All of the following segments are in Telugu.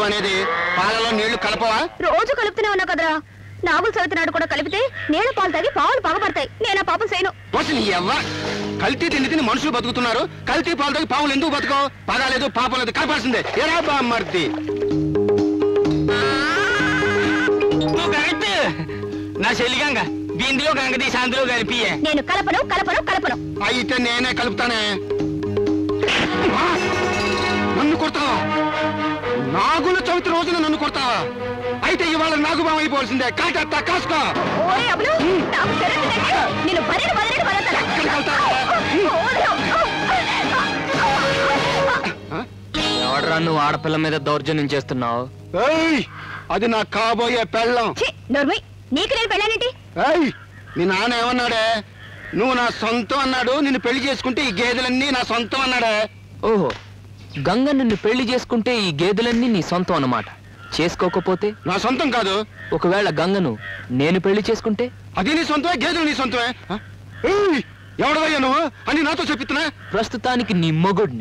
అనేది పాలలో నీళ్లు కలపవా రోజు కలుపుతూనే ఉన్నా కదరా నాగుల చవితి నాడు కూడా కలిపితే నీళ్ళ పాలు తాగి పావులు పగబడతాయి నేను ఆ పాపం చేయను వచ్చి నీ ఎవ్వ కల్తీ తిండి తిని మనుషులు బతుకుతున్నారు కల్తీ పాలు తాగి పావులు ఎందుకు బతుకో పగాలేదు పాపం లేదు కలపాల్సిందే ఎరా బామ్మర్ది నువ్వు కరెక్ట్ నా చెల్లిగంగ బిందులో గంగ తీసి అందులో కలిపియే నేను కలపను కలపను కలపను అయితే నేనే కలుపుతానే ఆ! నన్ను కొడతావా నాగుల చవితి రోజున నన్ను కొడతావా అయితే ఇవాళ నాగుబాం అయిపోవాల్సిందే కాటత్తా కాసుకో ఓరే అబ్బులు నాకు తెలియదంటే నేను బరిని బదిలిని ఎక్కడికి వెళ్తావా? ఎవడరా నువ్వు ఆడపిల్ల మీద దౌర్జన్యం చేస్తున్నావు ఏయ్ అది నా కాబోయే పెళ్ళం నోర్మై నీకు నేను పెళ్ళానేంటి ఏయ్ నీ నాన్న ఏమన్నాడే నువ్వు నా సొంతం అన్నాడు నిన్ను పెళ్లి చేసుకుంటే ఈ గేదెలన్నీ నా సొంతం అన్నాడే ఓహో గంగ నిన్ను పెళ్లి చేసుకుంటే ఈ గేదెలన్నీ నీ సొంతం అన్నమాట చేసుకోకపోతే నా సొంతం కాదు ఒకవేళ గంగను నేను పెళ్లి చేసుకుంటే అది నీ సొంతమే గేదెలు నీ సొంతమే ఆ? ఏయ్ ఎవడవయ్యా నువ్వు అని నాతో చెప్తున్నా ప్రస్తుతానికి నీ మొగుడిని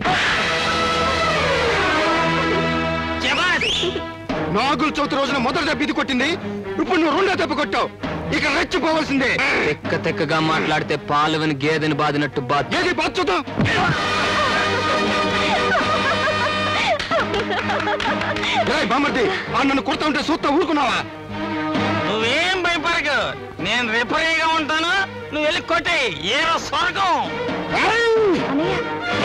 నాగుల చవితి రోజున మొదటి దెబ్బ ఇది కొట్టింది ఇప్పుడు నువ్వు రెండో దెబ్బ కొట్టావు ఇక రెచ్చిపోవాల్సిందే తెక్క తెక్కగా మాట్లాడితే పాలవని గేదెని బాదినట్టు బాధ ఏది బాధ్యత ఏయ్ బామ్మర్ది ఆ నన్ను కొడతా ఉంటే చూస్తా ఊరుకున్నావా నువ్వేం భయపడకు నేను రిపరీగా ఉంటాను నువ్వు వెళ్ళి కొట్టే ఏరో స్వర్గం ఏయ్! అన్నయ్య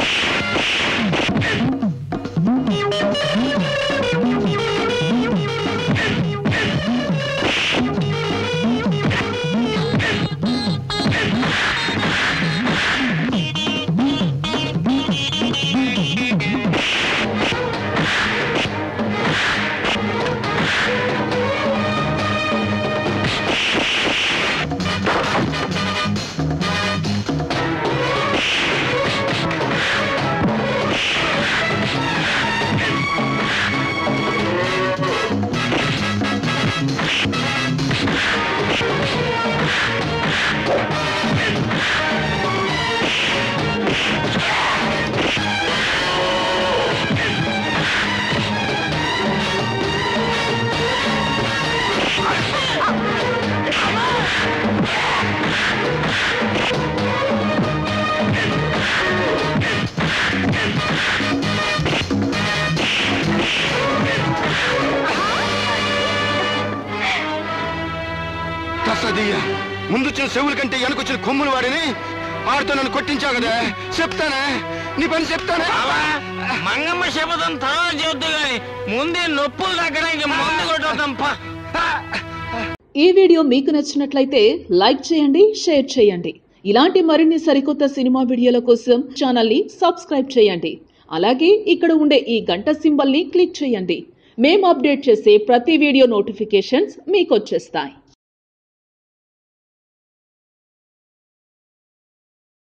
కసదీయ ముందొచ్చిన చెవుల కంటే వెనకొచ్చిన కొమ్ములు వాడిని ఆడితో నన్ను కొట్టించావు కదా చెప్తానే నీ పని చెప్తానే బావా మంగమ్మ శపథం తర్వాత చెబుతూ గాని ముందే నొప్పులు తగ్గడానికి మందు కొట్టడం పా ఈ వీడియో మీకు నచ్చినట్లయితే లైక్ చేయండి షేర్ చేయండి ఇలాంటి మరిన్ని సరికొత్త సినిమా వీడియోల కోసం ఛానల్ని సబ్స్క్రైబ్ చేయండి అలాగే ఇక్కడ ఉండే ఈ గంట సింబల్ని క్లిక్ చేయండి మేము అప్డేట్ చేసే ప్రతి వీడియో నోటిఫికేషన్స్ మీకు వచ్చేస్తాయి